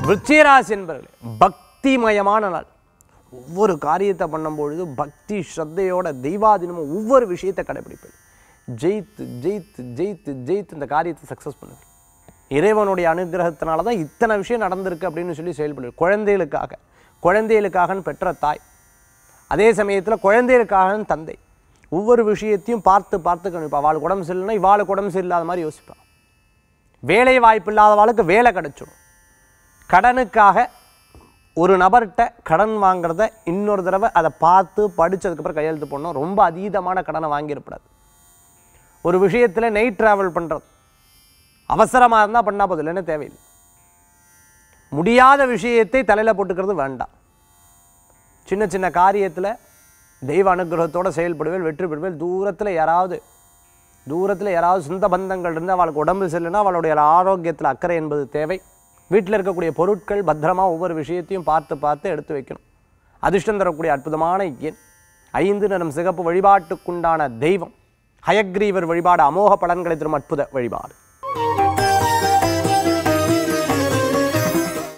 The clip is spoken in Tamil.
விருச்சிகராசி என்பவர்களே பக்திமயமான நாள் ஒவ்வொரு காரியத்தை பண்ணும்பொழுது பக்தி ஸ்ரத்தையோட தெய்வாதீனமும் ஒவ்வொரு விஷயத்தை கடைபிடிப்பது ஜெயித்து ஜெயித்து ஜெயித்து ஜெயித்து இந்த காரியத்தை சக்ஸஸ் பண்ணுது இறைவனுடைய அனுகிரகத்தினால தான் இத்தனை விஷயம் நடந்திருக்கு அப்படின்னு சொல்லி செயல்படுது குழந்தைகளுக்காக குழந்தைகளுக்காகன்னு பெற்ற தாய் அதே சமயத்தில் குழந்தைகளுக்காக தந்தை ஒவ்வொரு விஷயத்தையும் பார்த்து பார்த்து கணிப்பா அவளுக்கு உடம்பு சரியில்லைன்னா இவாளுக்கு உடம்பு சரியில்லாத மாதிரி யோசிப்பான் வேலை வாய்ப்பு இல்லாதவாளுக்கு வேலை கிடைச்சிடும் கடனுக்காக ஒரு நபர்கிட்ட கடன் வாங்குறத இன்னொரு தடவை அதை பார்த்து படிச்சதுக்கப்புறம் கையெழுத்து போடணும் ரொம்ப அதீதமான கடனை வாங்கிடக்கூடாது ஒரு விஷயத்தில் நைட் ட்ராவல் பண்ணுறது அவசரமாக இருந்தால் பண்ணால் போதும் இல்லைன்னு தேவையில்லை முடியாத விஷயத்தை தலையில் போட்டுக்கிறது வேண்டாம் சின்ன சின்ன காரியத்தில் தெய்வ அனுகிரகத்தோடு செயல்படுவேல் வெற்றி பெறுவேல் தூரத்தில் யாராவது தூரத்தில் யாராவது சொந்த பந்தங்கள் இருந்து அவளுக்கு உடம்பு சரியில்லைன்னா அவளுடைய ஆரோக்கியத்தில் அக்கறை என்பது தேவை வீட்டில் இருக்கக்கூடிய பொருட்கள் பத்திரமா ஒவ்வொரு விஷயத்தையும் பார்த்து பார்த்து எடுத்து வைக்கணும் அதிர்ஷ்டம் தரக்கூடிய அற்புதமான எண் ஐந்து நிறம் சிகப்பு வழிபாட்டுக்குண்டான தெய்வம் ஹயக்ரீவர் வழிபாடு அமோக பலன்களை தரும் அற்புத வழிபாடு